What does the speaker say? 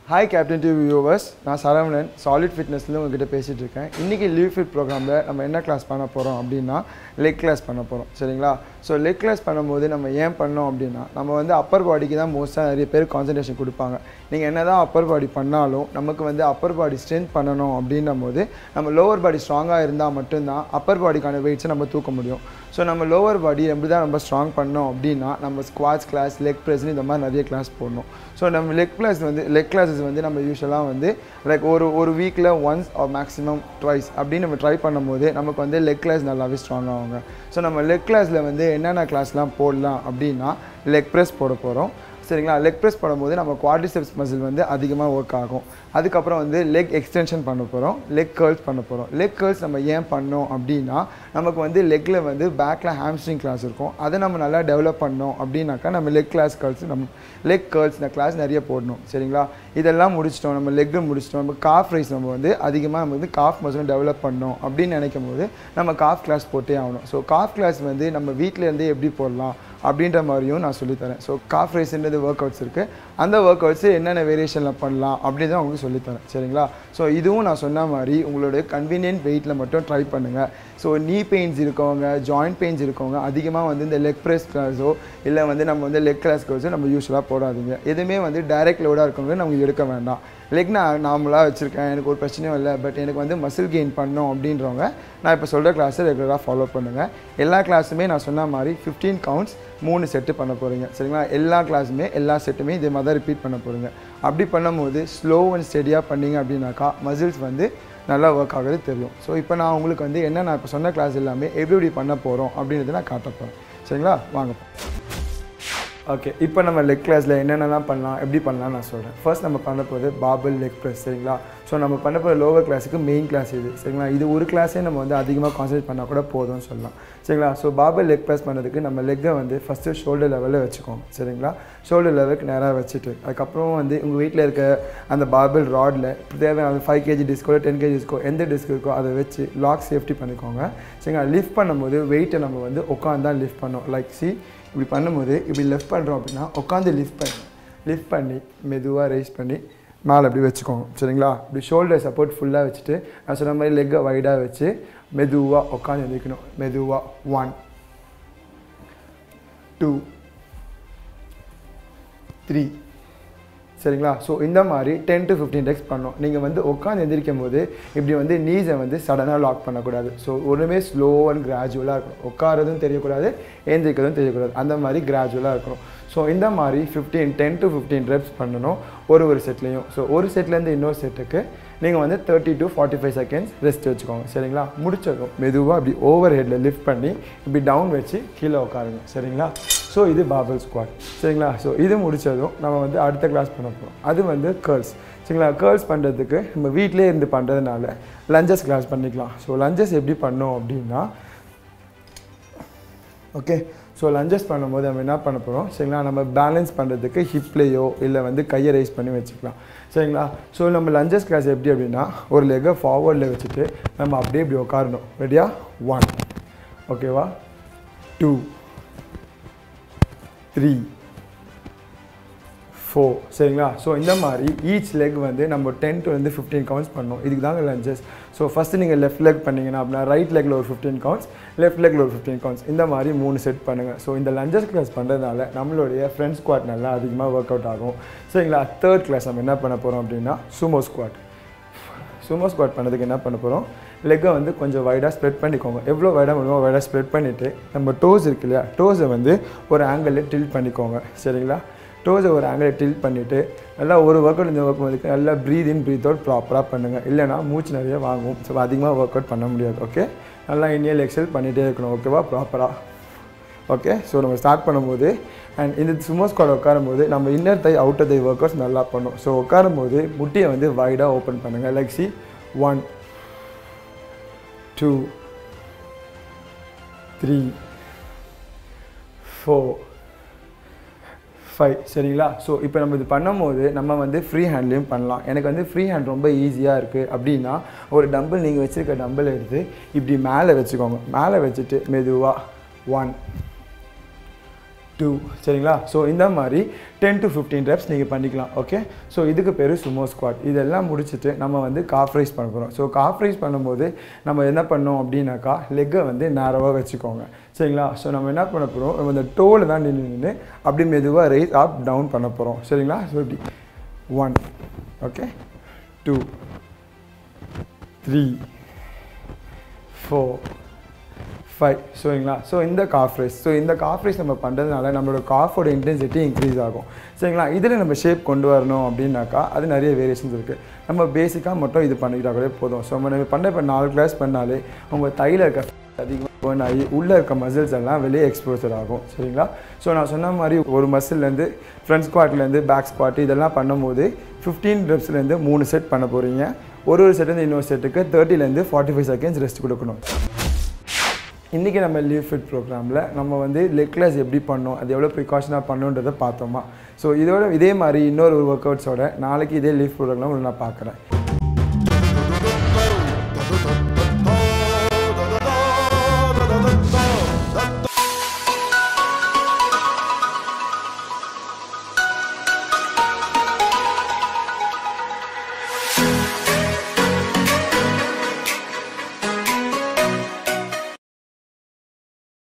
hi captain TV viewers நான் Saravanan solid ஃபிட்னஸ்ல உங்ககிட்ட பேசிகிட்டு இருக்கேன் இன்றைக்கி லீவ் ஃபிட் ப்ரோக்ராமில் நம்ம என்ன கிளாஸ் பண்ண போகிறோம் அப்படின்னா லெக் கிளாஸ் பண்ண போகிறோம் சரிங்களா ஸோ லெக் கிளாஸ் பண்ணும்போது நம்ம ஏன் பண்ணோம் அப்படின்னா நம்ம வந்து அப்பர் பாடிக்கு தான் மோஸ்ட்டாக நிறைய பேர் கான்சன்ட்ரேஷன் கொடுப்பாங்க நீங்கள் என்ன தான் அப்பர் பாடி பண்ணாலும் நமக்கு வந்து அப்பர் பாடி ஸ்ட்ரென்த் பண்ணணும் அப்படின்னும் போது நம்ம லோவர் பாடி ஸ்ட்ராங்காக இருந்தால் மட்டும்தான் அப்பர் பாடிக்கான வெயிட்ஸை நம்ம தூக்க முடியும் ஸோ நம்ம லோவர் பாடி எப்படி தான் நம்ம ஸ்ட்ராங் பண்ணோம் அப்படின்னா நம்ம ஸ்குவாட்ஸ் கிளாஸ் லெக் ப்ரெஸ்னு இந்த மாதிரி நிறைய கிளாஸ் போடணும் ஸோ நம்ம லெக் கிளாஸ் வந்து லெக் கிளாஸஸ் வந்து நம்ம யூஸ்வலாக வந்து லைக் ஒரு ஒரு வீக்கில் ஒன்ஸ் ஆர் மேக்ஸிமம் ட்வைஸ் அப்படின்னு நம்ம ட்ரை பண்ணும்போது நமக்கு வந்து லெக் கிளாஸ் நல்லாவே ஸ்ட்ராங் ஆகுங்க ஸோ நம்ம லெக் கிளாஸில் வந்து என்னென்ன கிளாஸ்லாம் போடலாம் அப்படின்னா லெக் ப்ரெஸ் போட போகிறோம் சரிங்களா லெக் ப்ரெஸ் பண்ணும்போது நம்ம குவாட்ரிசெப்ஸ் மசில் வந்து அதிகமாக ஒர்க் ஆகும் அதுக்கப்புறம் வந்து லெக் எக்ஸ்டென்ஷன் பண்ண போகிறோம் லெக் கேர்ள்ஸ் பண்ண போகிறோம் லெக் கேர்ள்ஸ் நம்ம ஏன் பண்ணோம் அப்படின்னா நமக்கு வந்து லெக்கில் வந்து பேக்கில் ஹாம்ஸ்ட்ரிங் கிளாஸ் இருக்கும் அதை நம்ம நல்லா டெவலப் பண்ணோம் அப்படின்னாக்கா நம்ம லெக் கிளாஸ் கேர்ள்ஸ் நம்ம லெக் கேர்ள்ஸ் இந்த கிளாஸ் நிறைய போடணும் சரிங்களா இதெல்லாம் முடிச்சிட்டோம் நம்ம லெக்கு முடிச்சிட்டோம் நம்ம காஃப் ரைஸ் நம்ம வந்து அதிகமாக நம்ம வந்து காஃப் மசிலும் டெவலப் பண்ணோம் அப்படின்னு நினைக்கும் போது நம்ம காஃப் கிளாஸ் போட்டே ஆகணும் ஸோ காஃப் கிளாஸ் வந்து நம்ம வீட்டில் இருந்தே எப்படி போடலாம் அப்படின்ற மாதிரியும் நான் சொல்லித்தரேன் ஸோ காஃப் ரைஸ்ன்றது ஒர்க் அவுட்ஸ் இருக்குது அந்த ஒர்க் அவுட்ஸு என்னென்ன வேரியேஷனில் பண்ணலாம் அப்படின்னு தான் உங்களுக்கு சொல்லித்தரேன் சரிங்களா ஸோ இதுவும் நான் சொன்ன மாதிரி உங்களுடைய கன்வீனியன்ட் வெயிட்டில் மட்டும் ட்ரை பண்ணுங்கள் ஸோ நீ பெயின்ஸ் இருக்கவங்க ஜாயிண்ட் பெயின்ஸ் இருக்கவங்க அதிகமாக வந்து இந்த லெக் ப்ரெஸ் கிளாஸோ இல்லை வந்து நம்ம வந்து லெக் கிளாஸ் கிளாஸோ நம்ம யூஸ்வலாக போடாதீங்க எதுவுமே வந்து டைரக்ட் லோடாக இருக்கவங்க நமக்கு எடுக்க வேண்டாம் லெக் நான் நார்மலாக வச்சுருக்கேன் எனக்கு ஒரு பிரச்சனையும் இல்லை பட் எனக்கு வந்து மசில் கெயின் பண்ணோம் அப்படின்றவங்க நான் இப்போ சொல்கிற கிளாஸை ரெகுலராக ஃபாலோ பண்ணுங்கள் எல்லா கிளாஸுமே நான் சொன்ன மாதிரி ஃபிஃப்டீன் கவுண்ட்ஸ் மூணு செட்டு பண்ண போகிறீங்க சரிங்களா எல்லா கிளாஸுமே எல்லா செட்டுமே இதே மாதிரி தான் ரிப்பீட் பண்ண போகிறீங்க அப்படி பண்ணும்போது ஸ்லோ அண்ட் ஸ்டெடியாக பண்ணீங்க அப்படின்னாக்கா மசில்ஸ் வந்து நல்லா ஒர்க் ஆகுறது தெரியும் ஸோ இப்போ நான் உங்களுக்கு வந்து என்ன நான் இப்போ சொன்ன கிளாஸ் எல்லாமே எப்படி எப்படி பண்ண போகிறோம் அப்படின்றத நான் காட்ட போகிறேன் சரிங்களா வாங்க ஓகே இப்போ நம்ம லெக் கிளாஸில் என்னென்னலாம் பண்ணலாம் எப்படி பண்ணலாம் நான் சொல்கிறேன் ஃபர்ஸ்ட் நம்ம பண்ண போகிறது பாபிள் லெக் ப்ரெஸ் சரிங்களா ஸோ நம்ம பண்ண போகிற லோவர் கிளாஸுக்கு மெயின் கிளாஸ் இது சரிங்களா இது ஒரு கிளாஸே நம்ம வந்து அதிகமாக கான்சன்ட்ரேட் பண்ணால் கூட போதும்னு சொல்லலாம் சரிங்களா ஸோ பாபிள் லெக் ப்ரெஸ் பண்ணுறதுக்கு நம்ம லெக்கை வந்து ஃபஸ்ட்டு ஷோல்டர் லெவலில் வச்சுக்கோங்க சரிங்களா ஷோல்டர் லெவலுக்கு நேராக வச்சுட்டு அதுக்கப்புறம் வந்து உங்கள் வீட்டில் இருக்க அந்த பாபிள் ராடில் தேவையான five kg disc ten kg disc எந்த டிஸ்க் இருக்கோ அதை வச்சு லாக் சேஃப்டி பண்ணிக்கோங்க சரிங்களா லிஃப்ட் பண்ணும்போது வெயிட்டை நம்ம வந்து உட்காந்து தான் லிஃப்ட் பண்ணோம் லைக் சி இப்படி பண்ணும்போது இப்படி லெஃப்ட் பண்ணுறோம் அப்படின்னா உட்காந்து லிஃப்ட் பண்ணி லிஃப்ட் பண்ணி மெதுவாக ரைஸ் பண்ணி மேலே அப்படி வச்சுக்கோங்க சரிங்களா இப்படி ஷோல்டர் சப்போர்ட் ஃபுல்லாக வச்சுட்டு நான் சொன்ன மாதிரி லெக்கை வைடாக வச்சு மெதுவாக உட்காந்து எழுந்திக்கணும் மெதுவாக ஒன் டூ த்ரீ சரிங்களா ஸோ இந்த மாதிரி டென் டு ஃபிஃப்டீன் டெக்ஸ் பண்ணோம் நீங்கள் வந்து உட்காந்து எந்திரிக்கும் போது இப்படி வந்து நீஸை வந்து சடனாக லாக் பண்ணக்கூடாது ஸோ ஒன்றுமே ஸ்லோ அண்ட் கிராஜுவலாக இருக்கணும் உட்காரதும் தெரியக்கூடாது ஏந்திரிக்கிறதும் தெரியக்கூடாது அந்த மாதிரி கிராஜுவலாக இருக்கணும் ஸோ இந்த மாதிரி fifteen ten to fifteen reps பண்ணணும் ஒரு ஒரு செட்லேயும் ஸோ ஒரு செட்லேருந்து இன்னொரு செட்டுக்கு நீங்கள் வந்து thirty to forty five seconds rest வச்சுக்கோங்க சரிங்களா முடிச்சதும் மெதுவாக இப்படி ஓவர் ஹெட்டில் லிஃப்ட் பண்ணி இப்படி டவுன் வச்சு கீழே உட்காருங்க சரிங்களா ஸோ இது பாபிள் ஸ்குவாட் சரிங்களா ஸோ இது முடித்ததும் நம்ம வந்து அடுத்த கிளாஸ் பண்ண போகிறோம் அது வந்து கேர்ள்ஸ் சரிங்களா கேர்ள்ஸ் பண்ணுறதுக்கு நம்ம வீட்டிலே இருந்து பண்ணுறதுனால லஞ்சஸ் கிளாஸ் பண்ணிக்கலாம் ஸோ லஞ்சஸ் எப்படி பண்ணோம் அப்படின்னா ஓகே ஸோ லஞ்சஸ் பண்ணும்போது நம்ம என்ன பண்ண போகிறோம் சரிங்களா நம்ம பேலன்ஸ் பண்ணுறதுக்கு ஹிப்லேயோ இல்லை வந்து கையை ரைஸ் பண்ணி வச்சுக்கலாம் சரிங்களா ஸோ நம்ம லஞ்சஸ் கிளாஸ் எப்படி அப்படின்னா ஒரு லெக்கை ஃபார்வர்டில் வச்சுட்டு நம்ம அப்படியே இப்படி உட்காரணும் ரெடியா ஒன் ஓகேவா டூ த்ரீ ஃபோர் சரிங்களா ஸோ இந்த மாதிரி ஈச் லெக் வந்து நம்ம டென் டு வந்து ஃபிஃப்டீன் கவுண்ட்ஸ் பண்ணோம் இதுக்கு தாங்க லஞ்சஸ் ஸோ ஃபஸ்ட்டு நீங்கள் லெஃப்ட் லெக் பண்ணிங்கன்னா அப்படின்னா ரைட் லெக்கில் ஒரு ஃபிஃப்டீன் கவுண்ட்ஸ் லெஃப்ட் லெக்கில் ஒரு ஃபிஃப்டீன் கவுண்ட்ஸ் இந்த மாதிரி மூணு செட் பண்ணுங்கள் ஸோ இந்த லஞ்சஸ் கிளாஸ் பண்ணுறதுனால நம்மளுடைய ஃப்ரண்ட் ஸ்குவாட் நல்லா அதிகமாக ஒர்க் அவுட் ஆகும் சரிங்களா தேர்ட் கிளாஸ் நம்ம என்ன பண்ண போகிறோம் அப்படின்னா சுமோ ஸ்குவாட் சுமோ ஸ்குவாட் பண்ணதுக்கு என்ன பண்ண போகிறோம் லெக்கை வந்து கொஞ்சம் வைடாக ஸ்ப்ரெட் பண்ணிக்கோங்க எவ்வளோ வைடாக முடியுமோ வைடாக ஸ்ப்ரெட் பண்ணிவிட்டு நம்ம டோஸ் இருக்கு இல்லையா டோஸை வந்து ஒரு ஆங்கிளில் டில்ட் பண்ணிக்கோங்க சரிங்களா டோஸை ஒரு ஆங்கிளில் டில்ட் பண்ணிவிட்டு நல்லா ஒரு ஒர்க் அவுட் இந்த ஒர்க் பண்ணுறதுக்கு நல்லா ப்ரீத் இன் ப்ரீத் அவுட் ப்ராப்பராக பண்ணுங்கள் இல்லைனா மூச்சு நிறைய வாங்கும் ஸோ அதிகமாக ஒர்க் அவுட் பண்ண முடியாது ஓகே நல்லா இனியல் எக்ஸல் பண்ணிகிட்டே இருக்கணும் ஓகேவா ப்ராப்பராக ஓகே ஸோ நம்ம ஸ்டார்ட் பண்ணும்போது அண்ட் இந்த சுமோ ஸ்குவாட் உட்காரும்போது நம்ம inner thigh outer thigh workouts நல்லா பண்ணும் ஸோ உட்காரும்போது முட்டியை வந்து வைடாக ஓப்பன் பண்ணுங்கள் லைக் சி one two three four five சரிங்களா ஸோ இப்போ நம்ம இது பண்ணும்போது நம்ம வந்து ஃப்ரீ ஹேண்ட்லேயும் பண்ணலாம் எனக்கு வந்து ஃப்ரீ ஹேண்ட் ரொம்ப ஈஸியாக இருக்குது அப்படின்னா ஒரு டம்பிள் நீங்கள் வச்சுருக்க டம்பிள் எடுத்து இப்படி மேலே வச்சுக்கோங்க மேலே வச்சுட்டு மெதுவாக ஒன் டூ சரிங்களா ஸோ இந்த மாதிரி டென் டு ஃபிஃப்டீன் ரெப்ஸ் நீங்கள் பண்ணிக்கலாம் ஓகே ஸோ இதுக்கு பேர் சுமோ ஸ்குவாட் இதெல்லாம் முடிச்சுட்டு நம்ம வந்து காஃப் ரைஸ் பண்ண போகிறோம் ஸோ காஃப் ரைஸ் பண்ணும்போது நம்ம என்ன பண்ணோம் அப்படின்னாக்கா லெக்கை வந்து நேரவாக வச்சுக்கோங்க சரிங்களா ஸோ நம்ம என்ன பண்ண போகிறோம் நம்ம இந்த டோவில் தான் நின்று நின்று அப்படி மெதுவாக ரைஸ் அப் டவுன் பண்ண போகிறோம் சரிங்களா ஸோ இப்படி one okay two three four five சரிங்களா ஸோ இந்த காஃப் ரைஸ் ஸோ இந்த காஃப் ரைஸ் நம்ம பண்ணுறதுனால நம்மளோட காஃபோட இன்டென்சிட்டி இன்க்ரீஸ் ஆகும் சரிங்களா இதில் நம்ம ஷேப் கொண்டு வரணும் அப்படின்னாக்கா அது நிறைய வேரியேஷன்ஸ் இருக்குது நம்ம பேசிக்காக மட்டும் இது பண்ணிக்கிட்டாலே போதும் ஸோ நம்ம பண்ண இப்போ நாலு கிளாஸ் பண்ணாலே உங்கள் தையில் இருக்க அதிகமாக பேர்ன் ஆகி உள்ளே இருக்க மசில்ஸ் எல்லாம் வெளியே எக்ஸ்போசர் ஆகும் சரிங்களா ஸோ நான் சொன்ன மாதிரி ஒரு மசில்லேருந்து ஃப்ரண்ட் ஸ்குவாட்லேருந்து பேக் ஸ்குவாட் இதெல்லாம் பண்ணும்போது ஃபிஃப்டீன் ரெப்ஸ்லேருந்து மூணு செட் பண்ண போகிறீங்க ஒரு ஒரு செட்டு இன்னொரு செட்டுக்கு தேர்ட்டிலேருந்து ஃபார்ட்டி ஃபைவ் செகண்ட்ஸ் ரெஸ்ட் கொடுக்கணும் இன்றைக்கி நம்ம லீவ் ஃபிட் ப்ரோக்ராமில் நம்ம வந்து லெக் கிளாஸ் எப்படி பண்ணோம் அது எவ்வளோ ப்ரிகாஷனாக பண்ணோன்றதை பார்த்தோமா ஸோ இதோட இதே மாதிரி இன்னொரு ஒர்க் அவுட்ஸோட நாளைக்கு இதே லீவ் ப்ரோக்ராம் நான் பார்க்குறேன்